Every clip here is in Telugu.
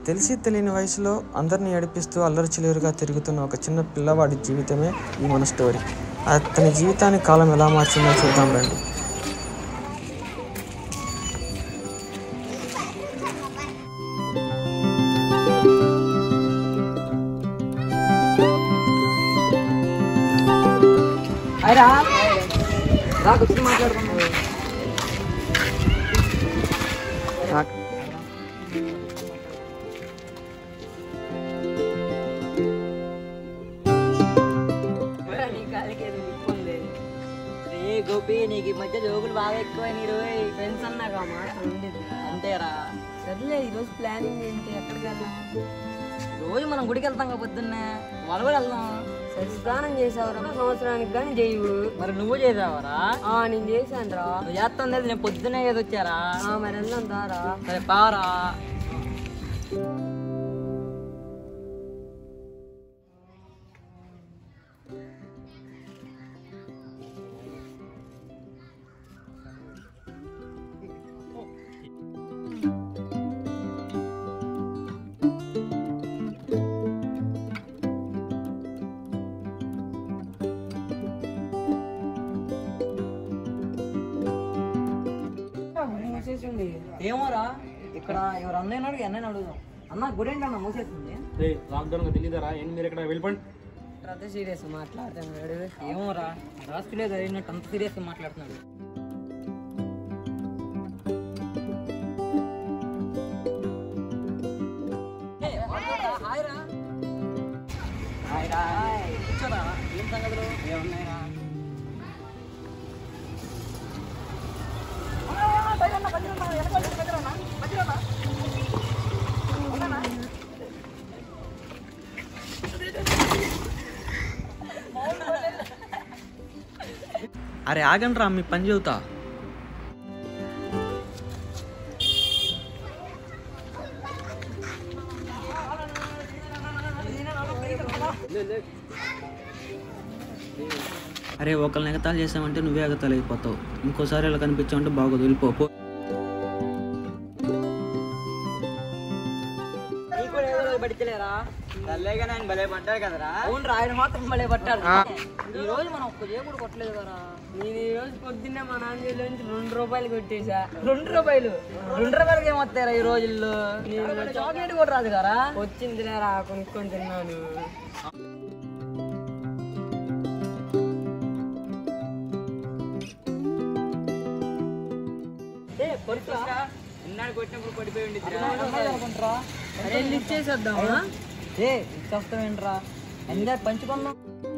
తెలిసి తెలియని వయసులో అందరిని ఏడిపిస్తూ అల్లరి చిలురుగా తిరుగుతున్న ఒక చిన్న పిల్లవాడి జీవితమే ఈ మన స్టోరీ అతని జీవితాన్ని కాలం ఎలా మార్చిందో చూద్దాం రండి అయిరా రా కూర్చొని మాట్లాడుకున్నావు ఏ గోపి నీకు ఈ మధ్య జోకులు బాగా ఎక్కువైనాయి రోయ్ ఫ్రెండ్స్ అన్నాక మాట ఉండేది అంతేరా సర్లే ఈరోజు ప్లానింగ్ ఏంటి ఎక్కడికి వెళ్దాం రోజు మనం గుడికి వెళ్తాం కదా పొద్దున్నే మనం కూడా వెళ్దాం సరే స్నానం చేసావురా సంవత్సరానికి కానీ చేయవు మరి నువ్వు చేసావరా ఆ నేను చేశాను రా నువ్వు చేస్తాను లేదు నేను పొద్దున్నే కదా వచ్చారా ఆ, మరి వెళ్దాం దారా సరే పారా మూసేసింది ఏమోరా ఇక్కడ ఎవరు అన్నయ్య అడుగు అన్నయ్య అడుగుదాం అన్న గుడి ఏంటన్న మూసేస్తుంది లాక్డౌన్ తెలియదురా ఏంటి మీరు ఇక్కడ వెళ్ళిపోండి అంత సీరియస్ మాట్లాడుతున్నాడు ఏమోరా రాసుకులే జరిగినట్టు అంత సీరియస్గా మాట్లాడుతున్నాడు ఏం సంగతులు ఏమున్నాయిరా అరే ఆగండి రా మీ పని చెబుతా అరే ఒకళ్ళని ఎగతాలు చేసామంటే నువ్వే ఎగతాలు అయిపోతావు ఇంకోసారి ఇలా కనిపించామంటే బాగోదు వెళ్ళిపో పో. నీకు కూడా ఏదో రోజు పడితేలేరా తల్లేగా నేను భలే పడ్డాడు కదరా అవును ఆయన మాత్రం భలే పట్టాడు ఈ రోజు మనం ఒక్క జే కూడా కొట్టలేదు కదా నేను ఈ రోజు పొద్దున్నే మా నాన్న జేబులో నుంచి రెండు రూపాయలు కొట్టేశా రెండు రూపాయలు రెండు రూపాయలకి ఏమొస్తారా ఈ రోజుల్లో చాక్లెట్ కూడా రాదు కదా వచ్చింది లేరా కొనుక్కొని తిన్నాను నిన్నాడు కొట్టినప్పుడు పడిపోయి ఉండి అరే వెళ్ళి ఇచ్చేసేద్దామా ఏ ఇచ్చేస్తామేంట్రా అందరు పంచుకుందాం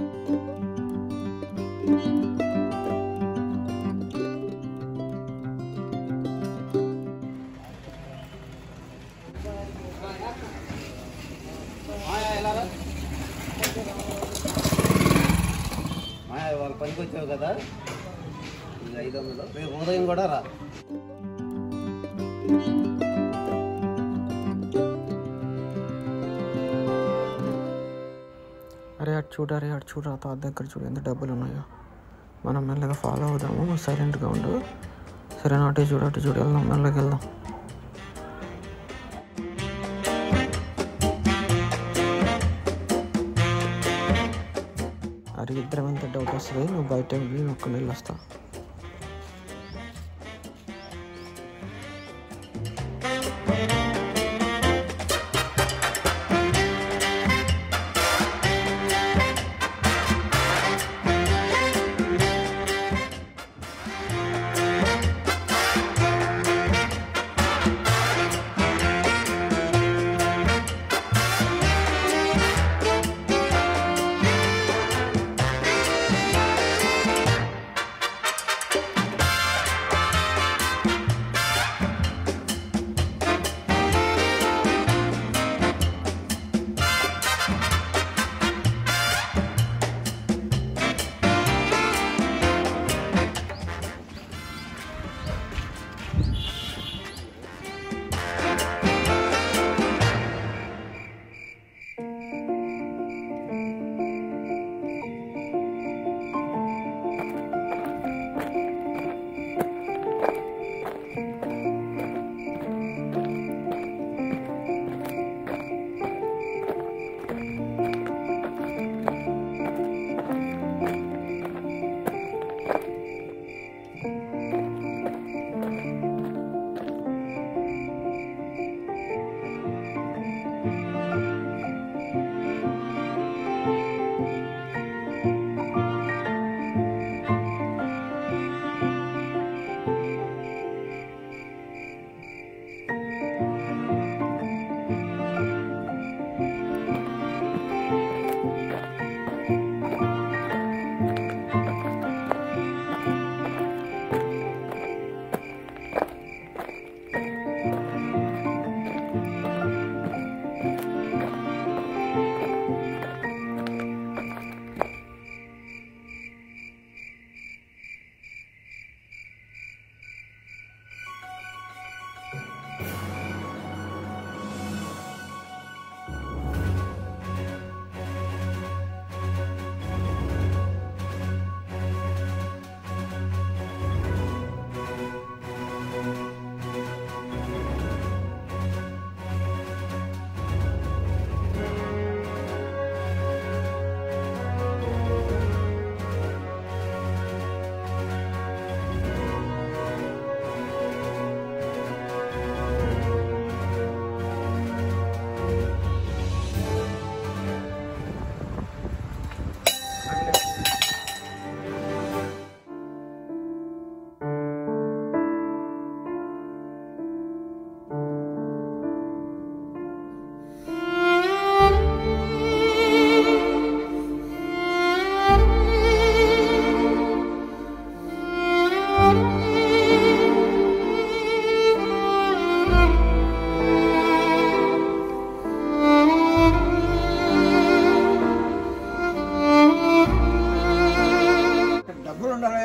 వాళ్ళ పనికి వచ్చావు కదా ఇది ఐదు వందలు రేపు ఉదయం కూడా రా అరే అటు చూడు అరే అటు చూడు ఆ తాత దగ్గర చూడు ఎంత డబ్బులు ఉన్నాయో మనం మెల్లగా ఫాలో అవుదాము సైలెంట్గా ఉండు సరే అటు చూడు అటు చూడు వెళ్దాం మెల్లగా వెళ్దాం అరే ఇద్దరం ఎంత డౌట్ వస్తుంది నువ్వు బయట వెళ్ళి ఒక్క నెల వస్తా డబ్బులు ఉండాలి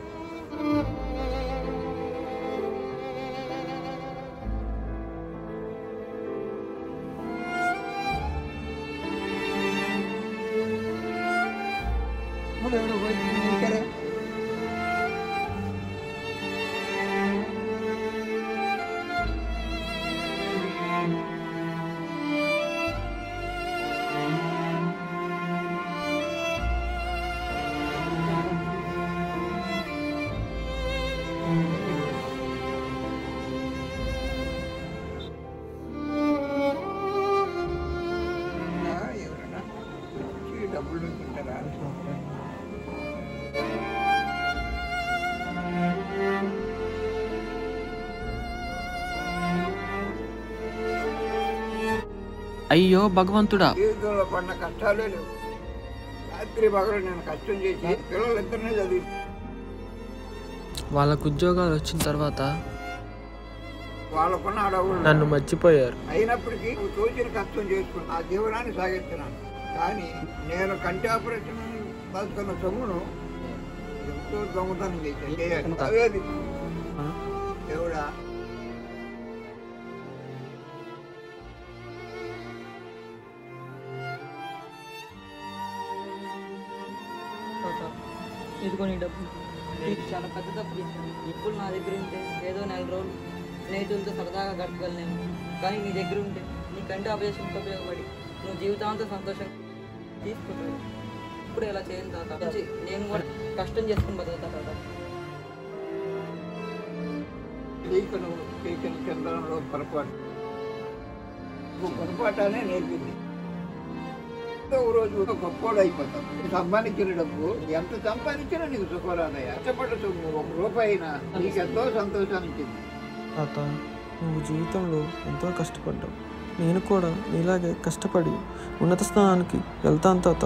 డబ్బులు ఎవరు పోయి నీకెరే? ఆ, ఎవరైనా వచ్చి డబ్బులు తీసుకుంటారా అయ్యో భగవంతుడా జీవితంలో పడిన కష్టాలే లేవు రాత్రి పగలు నేను కష్టం చేసి పిల్లలిద్దరినీ చదివి వాళ్ళకు ఉద్యోగాలు వచ్చిన తర్వాత వాళ్ళకున్న అడవులు నన్ను మర్చిపోయారు అయినప్పటికీ నువ్వు తోచిన కష్టం చేసుకుని ఆ జీవనాన్ని సాగిస్తున్నాను కానీ నేను కంటి ఆపరేషన్ దాచుకున్న సొమ్మును ఎంతో దొంగతనం చేశాను చేయాలి. అవేది దేవుడా ఇదిగో నీ డబ్బు నీకు చాలా పెద్ద తప్పు చేశాను ఇప్పుడు నా దగ్గర ఉంటే ఏదో నెల రోజులు స్నేహితులతో సరదాగా గడపగలను కానీ నీ దగ్గర ఉంటే నీ కంటి ఆపరేషన్కి ఉపయోగపడి నువ్వు జీవితాంతం సంతోషం తీసుకుంటాడు ఇప్పుడు ఇలా చేయను తాత నుంచి నేను కూడా కష్టం చేసుకుని బతుకుతా తాత నీకు నువ్వు చేసిన చంద్రంలో పొరపాటు నువ్వు పొరపాటానే నేర్పింది ఓ రోజు గొప్పోడు అయిపోతావు నువ్వు సంపాదించిన డబ్బు ఎంత సంపాదించినా నీకు సుఖరాదయ్యా కష్టపడ్డ సొమ్ము ఒక రూపాయి అయినా నీకు ఎంతో సంతోషాన్ని ఇచ్చింది తాత నువ్వు జీవితంలో ఎంతో కష్టపడ్డావు నేను కూడా నీలాగే కష్టపడి ఉన్నత స్థానానికి వెళ్తాను తాత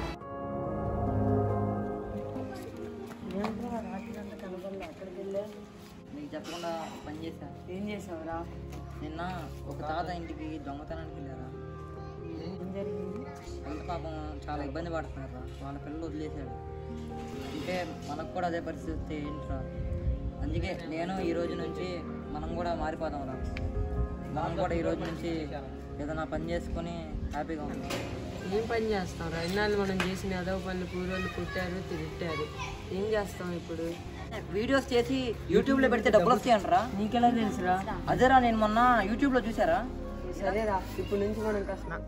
నీకు చెప్పకుండా పని చేశా ఏం చేసావురా నిన్న ఒక తాత ఇంటికి దొంగతనానికి వెళ్ళారా ఏం జరిగింది అంత పాపం చాలా ఇబ్బంది పడుతున్నారా వాళ్ళ పిల్లలు వదిలేశాడు అంటే మనకు కూడా అదే పరిస్థితి వస్తే ఏంట్రా అందుకే నేను ఈ రోజు నుంచి మనం కూడా మారిపోదాం రా మనం కూడా ఈ రోజు నుంచి ఏదైనా పని చేసుకొని హ్యాపీగా ఉంటాం ఏం పని చేస్తావురా ఇన్నాళ్ళు మనం చేసిన ఏదో పనులు పూర్వలు పుట్టారు తిట్టారు ఏం చేస్తాం ఇప్పుడు వీడియోస్ చేసి యూట్యూబ్లో పెడితే డబ్బులు వస్తాయంటరా నీకెలా తెలుసురా అదేరా నేను మొన్న యూట్యూబ్లో చూసారా సరేరా ఇప్పుడు నుంచి మనం కష్టం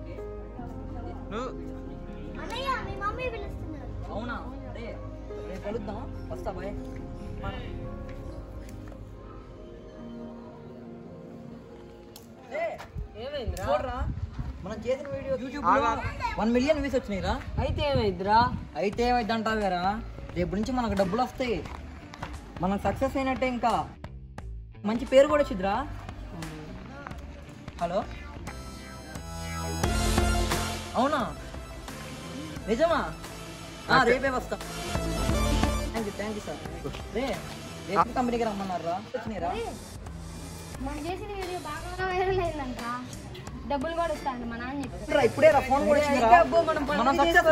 అవునా అదే రేపు కలుద్దాం వస్తా బాయ్ ఏమైందిరా చూడరా మనం చేసిన video YouTube one million views వచ్చినాయిరా అయితే ఏమైందిరా అయితే ఏమైంది అంటావేరా రేపు నుంచి మనకు డబ్బులు వస్తాయి మనం సక్సెస్ అయినట్టే ఇంకా మంచి పేరు కూడా వచ్చిద్దిరా హలో అవునా నిజమా ఆ, రేపే వస్తా thank you thank you sir రే రేపు కంపెనీకి రమ్మన్నారా వచ్చినాయిరా మనం చేసిన వీడియో బాగా వైరల్ అయిందంట డబ్బులు కూడా ఇస్తాను మా నాన్న చెప్పారు రా, ఇప్పుడే రా ఫోన్ కూడా వచ్చిందిరా మనం సక్సెస్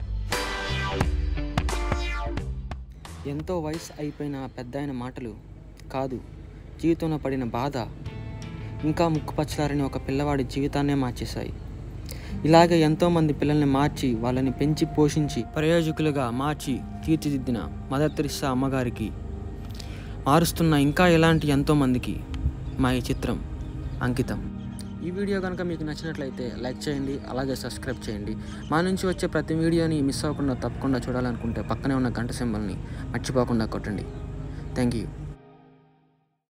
ఎంతో వయసు అయిపోయిన ఆ పెద్ద ఆయన మాటలు కాదు జీవితంలో పడిన బాధ ఇంకా ముక్కుపచ్చలారని ఒక పిల్లవాడి జీవితాన్నే మార్చేశాయి ఇలాగే ఎంతోమంది పిల్లల్ని మార్చి వాళ్ళని పెంచి పోషించి ప్రయోజకులుగా మార్చి తీర్చిదిద్దిన మదర్ తెరిసా అమ్మగారికి మారుస్తున్న ఇంకా ఇలాంటి ఎంతోమందికి మా ఈ చిత్రం అంకితం ఈ వీడియో కనుక మీకు నచ్చినట్లయితే లైక్ చేయండి అలాగే సబ్స్క్రైబ్ చేయండి మా నుంచి వచ్చే ప్రతి వీడియోని మిస్ అవ్వకుండా తప్పకుండా చూడాలనుకుంటే పక్కనే ఉన్న గంట సింబల్ని మర్చిపోకుండా కొట్టండి థ్యాంక్ యూ